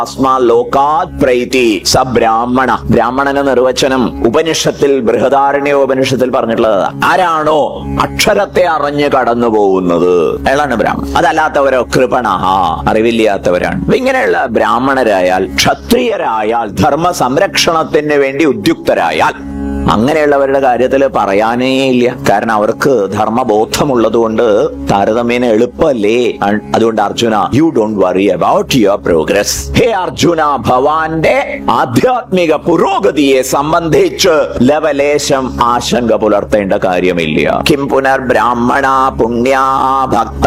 അസ്മാ ലോകാത് പ്രൈതി സ ബ്രാഹ്മണ ബ്രാഹ്മണന നിർവചനം ഉപനിഷത്തിൽ ബൃഹദാരണ്യ ഉപനിഷത്തിൽ പറഞ്ഞിട്ടുള്ളത് ആരാണോ അക്ഷരത്തെ അറിഞ്ഞ് കടന്നു പോകുന്നത് അയാളാണ് ബ്രാഹ്മണൻ അതല്ലാത്തവരോ കൃപണ അറിവില്ലാത്തവരാണ് അപ്പൊ ഇങ്ങനെയുള്ള ബ്രാഹ്മണരായാൽ ക്ഷത്രിയരായാൽ ധർമ്മ സംരക്ഷണത്തിന് വേണ്ടി ഉദ്യുക്തരായാൽ അങ്ങനെയുള്ളവരുടെ കാര്യത്തിൽ പറയാനേ ഇല്ല കാരണം അവർക്ക് ധർമ്മബോധമുള്ളത് കൊണ്ട് താരതമ്യേന എളുപ്പമല്ലേ അ- അതുകൊണ്ട് Arjuna you don't worry about your progress hey Arjuna ഭവാന്റെ ആധ്യാത്മിക പുരോഗതിയെ സംബന്ധിച്ച് ലവലേശം ആശങ്ക പുലർത്തേണ്ട കാര്യമില്ല കിം പുനർ ബ്രാഹ്മണ പുണ്യാ ഭക്ത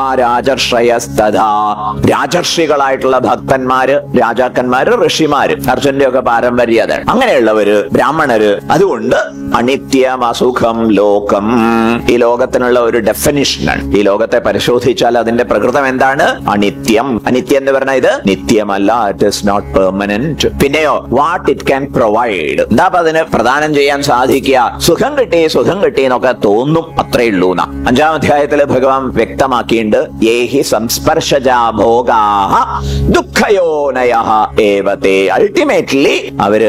രാജർഷയസ്തഥാ രാജർഷികളായിട്ടുള്ള ഭക്തന്മാര് രാജാക്കന്മാര് ഋഷിമാര് അർജുന്റെ ഒക്കെ പാരമ്പര്യ അതാണ് അങ്ങനെയുള്ളവര് ബ്രാഹ്മണര് അതുകൊണ്ട് അനിത്യം അസുഖം ലോകം ഈ ലോകത്തിനുള്ള ഒരു ഡെഫിനിഷനാണ് ഈ ലോകത്തെ പരിശോധിച്ചാൽ അതിന്റെ പ്രകൃതം എന്താണ് അനിത്യം അനിത്യം എന്ന് പറഞ്ഞാൽ ഇത് നിത്യമല്ല ഇറ്റ് ഇസ് നോട്ട് പെർമനന്റ് പിന്നെയോ വാട്ട് ഇറ്റ് ക്യാൻ പ്രൊവൈഡ് എന്താ അപ്പൊ അതിന് പ്രദാനം ചെയ്യാൻ സാധിക്കുക സുഖം കിട്ടി സുഖം കിട്ടി എന്നൊക്കെ തോന്നും അത്രേ ഉള്ളൂ എന്നാ അഞ്ചാം അധ്യായത്തില് ഭഗവാൻ വ്യക്തമാക്കിയിട്ടുണ്ട് ഏഹി സംസ്പർശജാ ഭോഗാഹ ദുഃഖയോനയ ഏവത്തെ അൾട്ടിമേറ്റ്ലി അവര്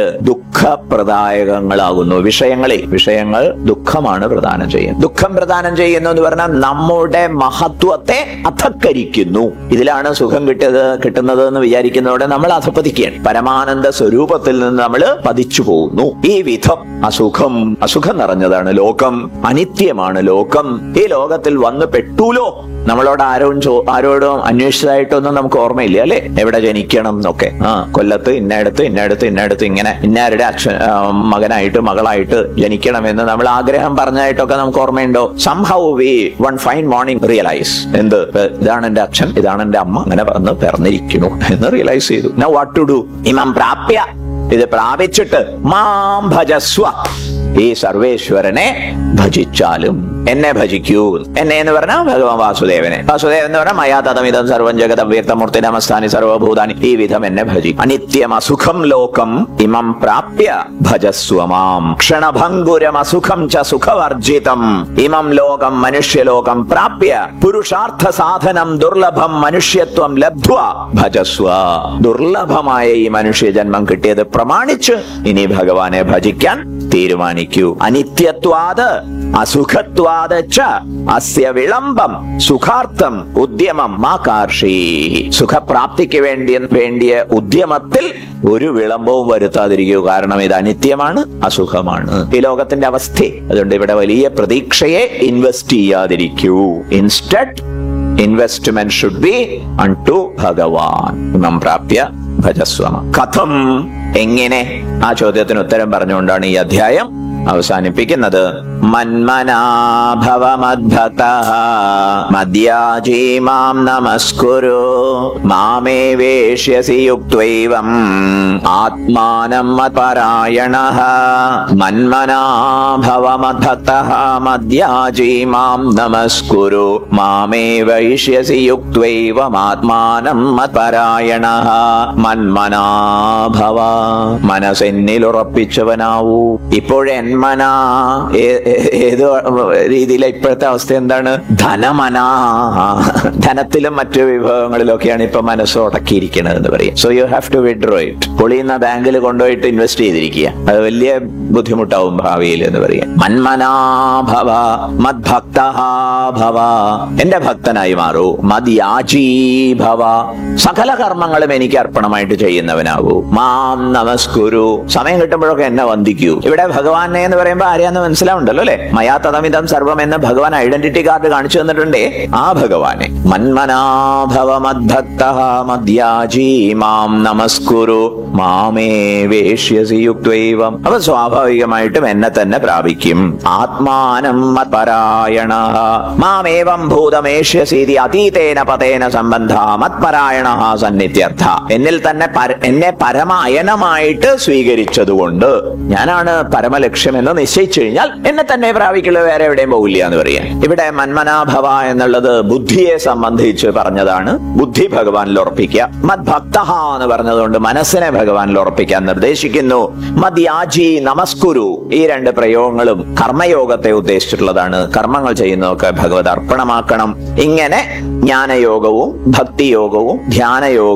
ദുഃഖപ്രദായകങ്ങളാകുന്നു വിഷയങ്ങളെ വിഷയങ്ങൾ ദുഃഖമാണ് പ്രദാനം ചെയ്യുന്നത് ദുഃഖം പ്രദാനം ചെയ്യുന്നു എന്ന് പറഞ്ഞാൽ നമ്മുടെ മഹത്വത്തെ അധക്കരിക്കുന്നു ഇതിലാണ് സുഖം കിട്ടിയത് കിട്ടുന്നത് എന്ന് വിചാരിക്കുന്നതോടെ നമ്മൾ അധപ്പതിക്കുകയാണ് പരമാനന്ദ സ്വരൂപത്തിൽ നിന്ന് നമ്മൾ പതിച്ചു പോകുന്നു ഈ വിധം അസുഖം അസുഖം നിറഞ്ഞതാണ് ലോകം അനിത്യമാണ് ലോകം ഈ ലോകത്തിൽ വന്ന് പെട്ടൂലോ നമ്മളോട് ആരോടും ചോ ആരോടും അന്വേഷിച്ചതായിട്ടൊന്നും നമുക്ക് ഓർമ്മയില്ല അല്ലെ എവിടെ ജനിക്കണം എന്നൊക്കെ ആ കൊല്ലത്ത് ഇന്നയിടത്ത് ഇന്നയിടത്ത് ഇന്നയിടത്ത് ഇങ്ങനെ ഇന്നാരുടെ അച്ഛൻ ആ, മകനായിട്ട് മകളായിട്ട് ജനിക്കണമെന്ന് നമ്മൾ ആഗ്രഹം പറഞ്ഞതായിട്ടൊക്കെ നമുക്ക് ഓർമ്മയുണ്ടോ somehow we one fine morning realise എന്ത് ഏ, ഇതാണ് എന്റെ അച്ഛൻ ഇതാണ് എന്റെ അമ്മ അങ്ങനെ വന്ന് പിറന്നിരിക്കുന്നു എന്ന് റിയലൈസ് ചെയ്തു നൗ വാട്ട് ടു ഡു ഇമം പ്രാപ്യ ഇത് പ്രാപിച്ചിട്ട് മാം ഭജസ്വ ഈ സർവേശ്വരനെ ഭജിച്ചാലും എന്നെ ഭജിക്കൂ എന്നെ എന്ന് പറഞ്ഞാൽ ഭഗവാൻ വാസുദേവനെ വാസുദേവൻ എന്ന് പറഞ്ഞാൽ മയാ തതമിതം സർവം ജഗത വ്യക്തമൂർത്തി നമസ്ഥാനി സർവഭൂതാനി ഈ വിധം എന്നെ ഭജി അനിത്യം അസുഖം ലോകം ഇമം പ്രാപ്യ ഭജസ്വമാം ക്ഷണഭംഗുരം അസുഖം ച സുഖവർജിതം ഇമം ലോകം മനുഷ്യലോകം പ്രാപ്യ പുരുഷാർത്ഥ സാധനം ദുർലഭം മനുഷ്യത്വം ലബ്ധ്വ ഭജസ്വ ദുർലഭമായ ഈ മനുഷ്യ ജന്മം കിട്ടിയത് പ്രമാണിച്ച് ഇനി ഭഗവാനെ ഭജിക്കാൻ തീരുമാനിക്കൂ അനിത്യത്വാത് അസുഖത്വാത് ച അസ്യ വിളംബം സുഖാർത്ഥം ഉദ്യമം മാ കാർഷി സുഖപ്രാപ്തിക്ക് വേണ്ടി വേണ്ടിയ ഉദ്യമത്തിൽ ഒരു വിളംബവും വരുത്താതിരിക്കൂ കാരണം ഇത് അനിത്യമാണ് അസുഖമാണ് ഈ ലോകത്തിന്റെ അവസ്ഥ അതുകൊണ്ട് ഇവിടെ വലിയ പ്രതീക്ഷയെ ഇൻവെസ്റ്റ് ചെയ്യാതിരിക്കൂ instead investment should be unto Bhagavan ഇമം പ്രാപ്യ ഭജസ്വമ കഥം എങ്ങനെ ആ ചോദ്യത്തിന് ഉത്തരം പറഞ്ഞുകൊണ്ടാണ് ഈ അധ്യായം അവസാനിപ്പിക്കുന്നത് മന്മനാഭവമദ്ഭക്ത മദ്യാജീ മാം നമസ്കുരു മാമേ വേഷ്യസി യുക്തൈവം ആത്മാനം മത്പരായണ മന്മനാഭവമദ്ഭക്ത മദ്യാജീ മാം നമസ്കുരു മാമേ വൈഷ്യസി യുക്തൈവമാത്മാനം മത്പരായണ മന്മനാഭവ മനസ്സെന്നിൽ ഉറപ്പിച്ചവനാവൂ ഇപ്പോഴെന്മന ഏ- ഏ- ഏത് രീതിയിലെ ഇപ്പോഴത്തെ അവസ്ഥ എന്താണ് ധനമന ധനത്തിലും മറ്റു വിഭവങ്ങളിലൊക്കെയാണ് ഇപ്പൊ മനസ്സ് ഉടക്കിയിരിക്കുന്നത് എന്ന് പറയും so you have to withdraw it പൊളിയുന്ന ബാങ്കിൽ കൊണ്ടുപോയിട്ട് ഇൻവെസ്റ്റ് ചെയ്തിരിക്കുക അത് വലിയ ബുദ്ധിമുട്ടാവും ഭാവിയിൽ എന്ന് പറയാം മന്മനാഭവ മദ്ഭക്ത ഭവ എന്റെ ഭക്തനായി മാറൂ മദ്യാജീ ഭവ സകല കർമ്മങ്ങളും എനിക്ക് അർപ്പണമായിട്ട് ചെയ്യുന്നവനാകൂ മാം നമസ്കുരു സമയം കിട്ടുമ്പോഴൊക്കെ എന്നെ വന്ദിക്കൂ ഇവിടെ ഭഗവാനെ എന്ന് പറയുമ്പോൾ ആരെയാന്ന് മനസ്സിലാവുണ്ടല്ലോ അല്ലെ മയാ തതമിതം സർവം എന്ന് ഭഗവാൻ ഐഡന്റിറ്റി കാർഡ് കാണിച്ചു തന്നിട്ടുണ്ടേ ആ ഭഗവാനെ മന്മനാഭവ മദ്ഭക്ത മദ്യാജീ മാം നമസ്കുരു മാമേ വേഷ്യസി യുക്തൈവം അപ്പൊ സ്വാഭാവികമായിട്ടും എന്നെ തന്നെ പ്രാപിക്കും ആത്മാനം മത്പരായണ മാമേവം ഭൂതമേഷ്യസീതി അതീതേന പതേന സംബന്ധ മത്പരായണ സന്നിത്യർത്ഥ എന്നിൽ തന്നെ പര- എന്നെ പരമായനമായിട്ട് സ്വീകരിച്ചതുകൊണ്ട് ഞാനാണ് പരമലക്ഷ്യം എന്ന് നിശ്ചയിച്ചു കഴിഞ്ഞാൽ എന്നെ തന്നെ പ്രാപിക്കുള്ള വേറെ എവിടെയും പോകില്ല എന്ന് പറയാം ഇവിടെ മന്മനാഭവ എന്നുള്ളത് ബുദ്ധിയെ സംബന്ധിച്ച് പറഞ്ഞതാണ് ബുദ്ധി ഭഗവാനിൽ ഉറപ്പിക്കുക മദ്ഭക്ത എന്ന് പറഞ്ഞതുകൊണ്ട് മനസ്സിനെ ഭഗവാനിൽ ഉറപ്പിക്കാൻ നിർദ്ദേശിക്കുന്നു മദ്യാജി നമസ്കുരു ഈ രണ്ട് പ്രയോഗങ്ങളും കർമ്മയോഗത്തെ ഉദ്ദേശിച്ചിട്ടുള്ളതാണ് കർമ്മങ്ങൾ ചെയ്യുന്നതൊക്കെ ഭഗവത് അർപ്പണമാക്കണം ഇങ്ങനെ ജ്ഞാനയോഗവും ഭക്തിയോഗവും ധ്യാനയോഗവും